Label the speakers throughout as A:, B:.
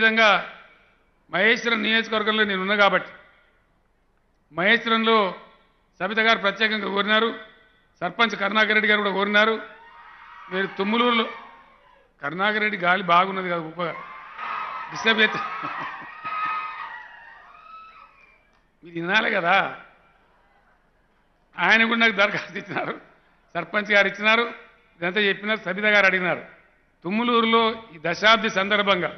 A: అదేవిధంగా మహేశ్వరం నియోజకవర్గంలో నేను ఉన్నా కాబట్టి మహేశ్వరంలో సబిత గారు ప్రత్యేకంగా కోరినారు సర్పంచ్ కరుణాకర్ రెడ్డి గారు కూడా కోరినారు మీరు తుమ్ములూరులో కరుణాకర్ రెడ్డి గాలి బాగున్నది కదా గొప్పగా డిస్టర్బ్ చేస్తే మీరు వినాలి కదా ఆయన కూడా నాకు దరఖాస్తు ఇచ్చినారు సర్పంచ్ గారు ఇచ్చినారు ఇదంతా చెప్పినారు సబిత గారు అడిగినారు తుమ్ములూరులో ఈ దశాబ్ది సందర్భంగా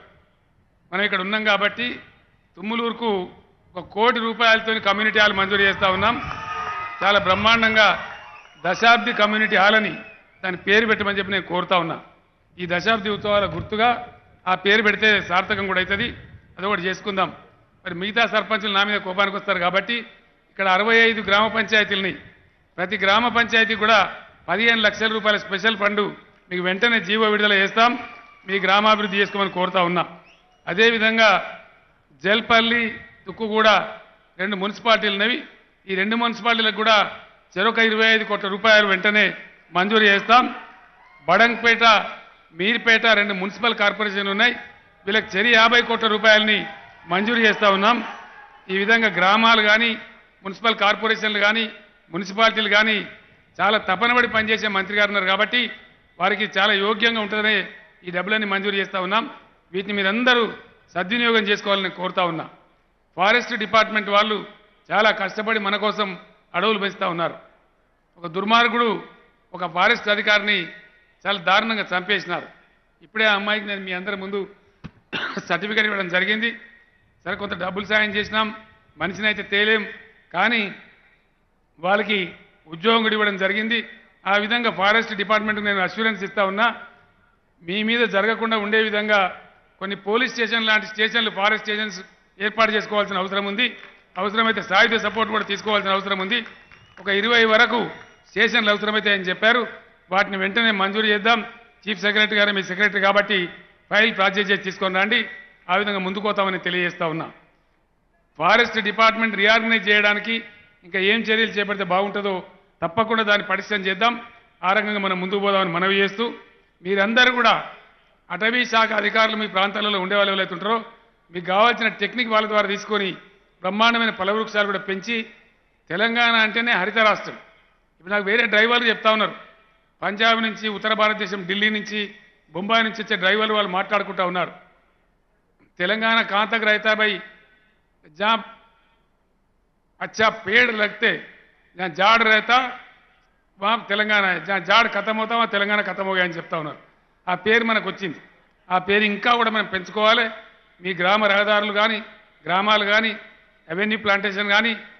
A: మనం ఇక్కడ ఉన్నాం కాబట్టి తుమ్ములూరుకు ఒక కోటి రూపాయలతో కమ్యూనిటీ హాల్ మంజూరు చేస్తూ ఉన్నాం చాలా బ్రహ్మాండంగా దశాబ్ది కమ్యూనిటీ హాల్ అని దాని పేరు పెట్టమని చెప్పి నేను కోరుతా ఉన్నా ఈ దశాబ్ది ఉత్సవాల గుర్తుగా ఆ పేరు పెడితే సార్థకం కూడా అవుతుంది అదొకటి చేసుకుందాం మరి మిగతా సర్పంచులు నా మీద కోపానికి వస్తారు కాబట్టి ఇక్కడ అరవై ఐదు గ్రామ పంచాయతీలని ప్రతి గ్రామ పంచాయతీ కూడా పదిహేను లక్షల రూపాయల స్పెషల్ ఫండ్ మీకు వెంటనే జీవో విడుదల చేస్తాం మీ గ్రామాభివృద్ధి చేసుకోమని కోరుతా ఉన్నా అదేవిధంగా జల్పల్లి తుక్కుగూడ రెండు మున్సిపాలిటీలు ఉన్నవి ఈ రెండు మున్సిపాలిటీలకు కూడా చెరొక ఇరవై ఐదు కోట్ల రూపాయలు వెంటనే మంజూరు చేస్తాం బడంగ్పేట మీర్పేట రెండు మున్సిపల్ కార్పొరేషన్లు ఉన్నాయి వీళ్ళకి చెరి యాభై కోట్ల రూపాయలని మంజూరు చేస్తా ఉన్నాం ఈ విధంగా గ్రామాలు కానీ మున్సిపల్ కార్పొరేషన్లు కానీ మున్సిపాలిటీలు కానీ చాలా తపనబడి పనిచేసే మంత్రి గారు ఉన్నారు కాబట్టి వారికి చాలా యోగ్యంగా ఉంటుందనే ఈ డబ్బులన్నీ మంజూరు చేస్తా ఉన్నాం వీటిని మీరందరూ సద్వినియోగం చేసుకోవాలని కోరుతా ఉన్నా ఫారెస్ట్ డిపార్ట్మెంట్ వాళ్ళు చాలా కష్టపడి మన కోసం అడవులు పెంచుతా ఉన్నారు ఒక దుర్మార్గుడు ఒక ఫారెస్ట్ అధికారిని చాలా దారుణంగా చంపేసినారు ఇప్పుడే ఆ అమ్మాయికి నేను మీ అందరి ముందు సర్టిఫికేట్ ఇవ్వడం జరిగింది సరే కొంత డబ్బులు సాయం చేసినాం మనిషిని అయితే తేలేం కానీ వాళ్ళకి ఉద్యోగం కూడా ఇవ్వడం జరిగింది ఆ విధంగా ఫారెస్ట్ డిపార్ట్మెంట్కి నేను అష్యూరెన్స్ ఇస్తా ఉన్నా మీ మీద జరగకుండా ఉండే విధంగా కొన్ని పోలీస్ స్టేషన్ లాంటి స్టేషన్లు ఫారెస్ట్ స్టేషన్స్ ఏర్పాటు చేసుకోవాల్సిన అవసరం ఉంది అవసరమైతే సాయుధ సపోర్ట్ కూడా తీసుకోవాల్సిన అవసరం ఉంది ఒక ఇరవై వరకు స్టేషన్లు అవసరమైతే అని చెప్పారు వాటిని వెంటనే మంజూరు చేద్దాం చీఫ్ సెక్రటరీ గారు మీ సెక్రటరీ కాబట్టి ఫైల్ ప్రాసెస్ చేసి తీసుకొని రండి ఆ విధంగా ముందుకు పోతామని తెలియజేస్తా ఉన్నా ఫారెస్ట్ డిపార్ట్మెంట్ రీఆర్గనైజ్ చేయడానికి ఇంకా ఏం చర్యలు చేపడితే బాగుంటుందో తప్పకుండా దాన్ని పటిష్టం చేద్దాం ఆ రకంగా మనం ముందుకు పోదామని మనవి చేస్తూ మీరందరూ కూడా అటవీ శాఖ అధికారులు మీ ప్రాంతాలలో ఉండే వాళ్ళు ఎవరైతే ఉంటారో మీకు కావాల్సిన టెక్నిక్ వాళ్ళ ద్వారా తీసుకొని బ్రహ్మాండమైన ఫల వృక్షాలు కూడా పెంచి తెలంగాణ అంటేనే హరిత రాష్ట్రం ఇప్పుడు నాకు వేరే డ్రైవర్లు చెప్తా ఉన్నారు పంజాబ్ నుంచి ఉత్తర భారతదేశం ఢిల్లీ నుంచి బొంబాయి నుంచి వచ్చే డ్రైవర్లు వాళ్ళు మాట్లాడుకుంటా ఉన్నారు तेलंगाना कहाँ तक रहता है भाई जहाँ अच्छा पेड़ लगते जहाँ झाड़ रहता वहाँ తెలంగాణ జहाँ జాడ్ ఖతం అవుతా వहाँ తెలంగాణ ఖతం हो गया అని చెప్తా ఉన్నారు ఆ పేరు మనకు వచ్చింది ఆ పేరు ఇంకా కూడా మనం పెంచుకోవాలి మీ గ్రామ రహదారులు కానీ గ్రామాలు కానీ అవెన్యూ ప్లాంటేషన్ కానీ